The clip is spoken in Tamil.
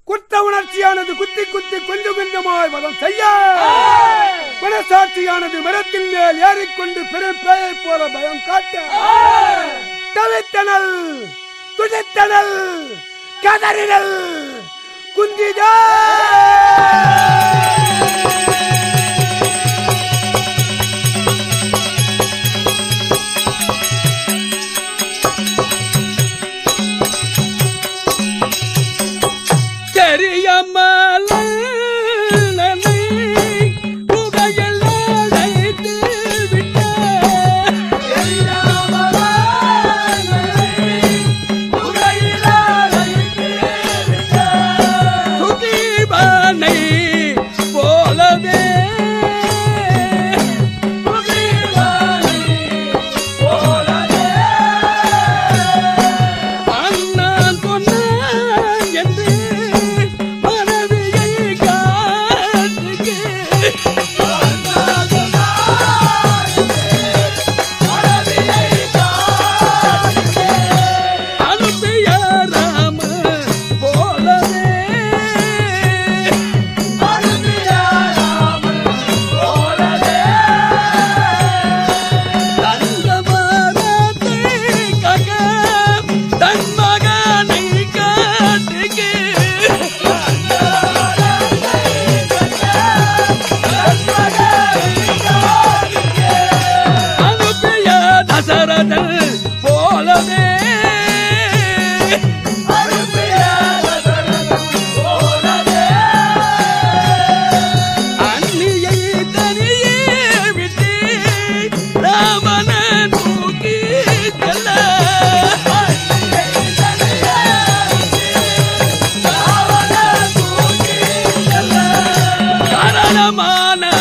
குற்ற உணர்ச்சியானது குத்தி குத்தி கொஞ்சம் கொஞ்சமாய் வதம் செய்ய மனசாட்சியானது மரத்தின் மேல் ஏறிக்கொண்டு பெரும் பேயை போல பயம் காட்ட தவித்தனல் துடித்தனல் கதறினல் குந்திதா தெரியாமல் புகையில் அழைத்து விட்டார் சுதீபனை போலவே அண்ணன் சொன்னான் என்று மனைவியை காட்டுக அனுப்பிய ராம போலவே தந்த மரத்தை காக்க தன் மகனை காட்டுக அனுப்பிய தசரதன் போலவே அந்நியை தனியே விட்டு ராமன தூக்கி செல்ல காரணமான